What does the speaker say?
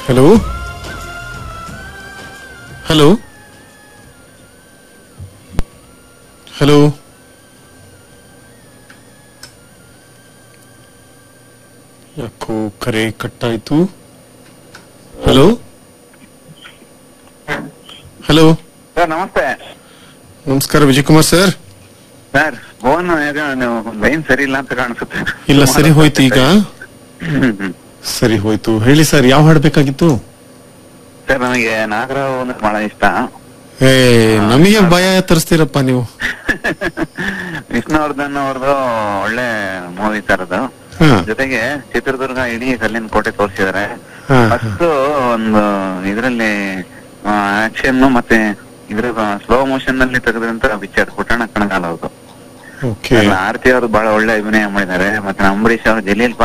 Hello hello hello ಯಾಕೋ ಕರೆ ಕಟ್ಟಾಯ್ತು hello hello sir ನಮಸ್ತೆ ನಮಸ್ಕಾರ Vijayakumar sir sir phone line ಸರಿ ಇಲ್ಲ ಅಂತ ಕಾಣಿಸುತ್ತೆ ಇಲ್ಲ ಸರಿ ಹೋಯ್ತು ಈಗ ಹ್ಮ್, ಹ್ಮ್. ಸರಿ ಹೋಯ್ತು ಹೇಳಿ ಸರ್ ಯಾವ ಹಾಡ್ ಬೇಕಾಗಿತ್ತು ಸರ್ ನನಗೆ ನಾಗರಾವ್ ಅಂದ್ರೆ ಬಹಳ ಇಷ್ಟ ಏ ನಮಗೆ ಭಯ ತರಿಸ್ತೀರಪ್ಪ ನೀವು ವಿಷ್ಣುವರ್ಧನ್ ಅವ್ರದ್ದು ಒಳ್ಳೆ ಮೂವಿ ಸರ್ ಅದು ಹಾ ಜೊತೆಗೆ ಚಿತ್ರದುರ್ಗ ಇಡೀ ಕಲ್ಲಿನ ಕೋಟೆ ತೋರಿಸಿದಾರೆ ಹಾ ಫಸ್ಟ್ ಒಂದು ಇದರಲ್ಲಿ ಆಕ್ಷನ್ ಮತ್ತೆ ಇದ್ರ ಸ್ಲೋ ಮೋಷನ್ ನಲ್ಲಿ ತೆಗೆದಂತ ಪಿಕ್ಚರ್ ಪುಟ್ಟಣ ಕಣಗಾಲ ಅವ್ರದ್ದು ಓಕೆ ಆರತಿ ಅವರು ಬಹಳ ಒಳ್ಳೆ ಅಭಿನಯ ಮಾಡಿದ್ದಾರೆ ಮತ್ತೆ ಅಂಬರೀಶ್ ಅವರು ಜಲೀಲ್